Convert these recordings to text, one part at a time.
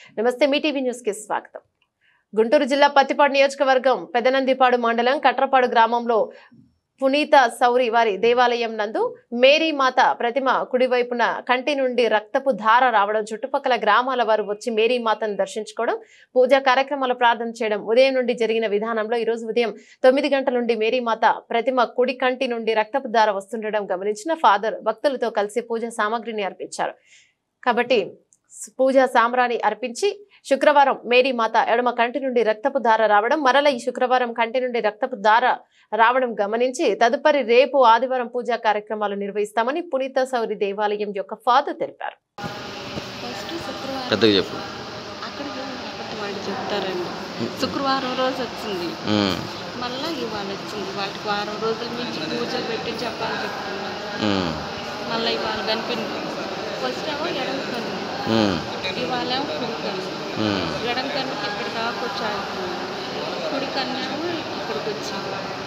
నమస్తే మీ TV news కి స్వాగతం గుంటూరు జిల్లా పత్తిపాడు నియోజకవర్గం పెదనందిపాడు మండలం కట్రపాడు గ్రామంలో పునీత సౌరి వారి దేవాలయం నందు మేరీ మాత ప్రతిమ కుడివైపున కంటి నుండి రక్తపు ధార రావడం చుట్టుపక్కల గ్రామాల వారు వచ్చి మేరీ మాతను దర్శించుకోవడం పూజా కార్యక్రమాలు ప్రార్థన చేయడం ఉదయం నుండి జరిగిన విధానంలో ఈ రోజు ఉదయం తొమ్మిది గంటల నుండి మేరీ మాత ప్రతిమ కుడి కంటి నుండి రక్తపు ధార వస్తుండడం గమనించిన ఫాదర్ భక్తులతో కలిసి పూజా సామాగ్రిని అర్పించారు కాబట్టి పూజా సాంబ్రాణి అర్పించి శుక్రవారం మేరీ మాత ఎడమ కంటి నుండి రక్తపు ధార రావడం మరల ఈ శుక్రవారం కంటి నుండి రక్తపు ధార రావడం గమనించి తదుపరి రేపు ఆదివారం పూజా కార్యక్రమాలు నిర్వహిస్తామని పునీత సౌరి దేవాలయం యొక్క ఫాదర్ తెలిపారు ఫస్ట్ శుక్రవారం పెద్దగా చెప్పు అక్కడికి అప్పటి వాళ్ళు చెప్తారండి శుక్రవారం రోజు వచ్చింది ఉమ్, మళ్ళీ ఇవాళ వచ్చింది వాటికి వారం రోజుల నుంచి పూజలు పెట్టి చెప్పాలని చెప్తున్నారు ఉమ్, మళ్ళీ ఇవాళ కనిపింది ఫస్ట్ ఏమో ఎడం కన్ను ఉమ్, ఇవాళ ఏమో కుడి కన్ను ఉమ్. ఎడం కన్నుకి ఇక్కడ దాకా వచ్చి ఆగిపోయింది కుడి కన్ను ఏమో ఇక్కడికి వచ్చింది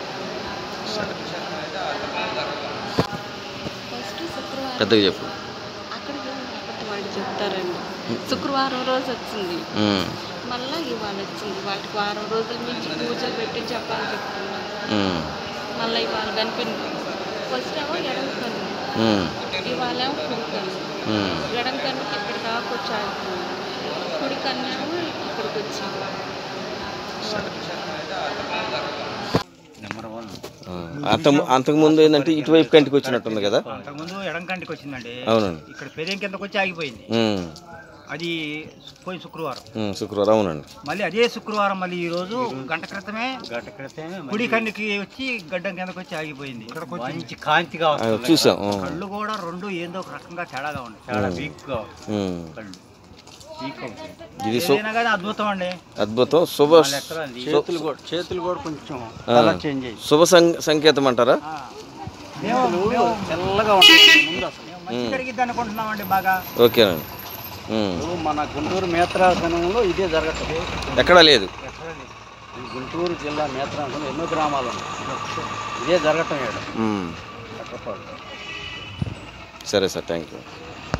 ఫస్ట్ శుక్రవారం పెద్దగా చెప్పు అక్కడికి అప్పటి వాళ్ళు చెప్తారండి శుక్రవారం రోజు వచ్చింది ఉమ్, మళ్ళీ ఇవాళ వచ్చింది వాటికి వారం రోజుల నుంచి పూజలు పెట్టి చెప్పాలని చెప్తున్నారు ఉమ్, మళ్ళీ ఇవాళ కనిపింది ఫస్ట్ ఏమో ఎడం కన్ను ఉమ్, ఇవాళ ఏమో కుడి కన్ను ఉమ్. ఎడం కన్నుకి ఇక్కడ దాకా వచ్చి ఆగిపోయింది కుడి కన్ను ఏమో ఇక్కడికి వచ్చింది నెంబర్ వన్ ఆ, అంత అంతకు ముందు ఏంటంటే ఇటువైపు కంటికి వచ్చినట్టుంది కదా అంతకుముందు ఎడం కంటికి వచ్చిందండి అవునండి ఇక్కడ పెదేం కిందకు వచ్చి ఆగిపోయింది ఉమ్, అది పోయిన శుక్రవారం ఉమ్, శుక్రవారం అవునండి మళ్ళీ అదే శుక్రవారం మళ్ళీ ఈ రోజు గంట క్రితమే గంట క్రితమే కుడి కన్నుకి వచ్చి గడ్డం కిందకు వచ్చి ఆగిపోయింది మంచి కాంతిగా ఆ, చూసాం ఉమ్, కళ్ళు కూడా రెండు ఏందో ఒక రకంగా తేడాగా ఉన్నాయి చాలా వీక్ గా ఉమ్. కళ్ళు వీక్ ఇది సు- ఏదైనా కానీ అద్భుతం అండి అద్భుతం శుభ చేతులు కూడా చేతులు కూడా కొంచెం ఆ, చేంజ్ అయ్యి శుభ సం- సంకేతం అంటారా తెల్లగా ఉంటుంది ముందు అసలు మంచి జరిగిద్ది అనుకుంటున్నామండి బాగా ఓకేనండి ఉమ్. ఇప్పుడు మన గుంటూరు మేత్రాసనంలో ఇదే జరగటం ఎక్కడా లేదు ఈ గుంటూరు జిల్లా మేత్రాసనం ఎన్నో గ్రామాలు ఉన్నాయి ఇదే జరగటం ఇక్కడ ఉమ్. చక్కపాడు సరే సార్ థ్యాంక్ యూ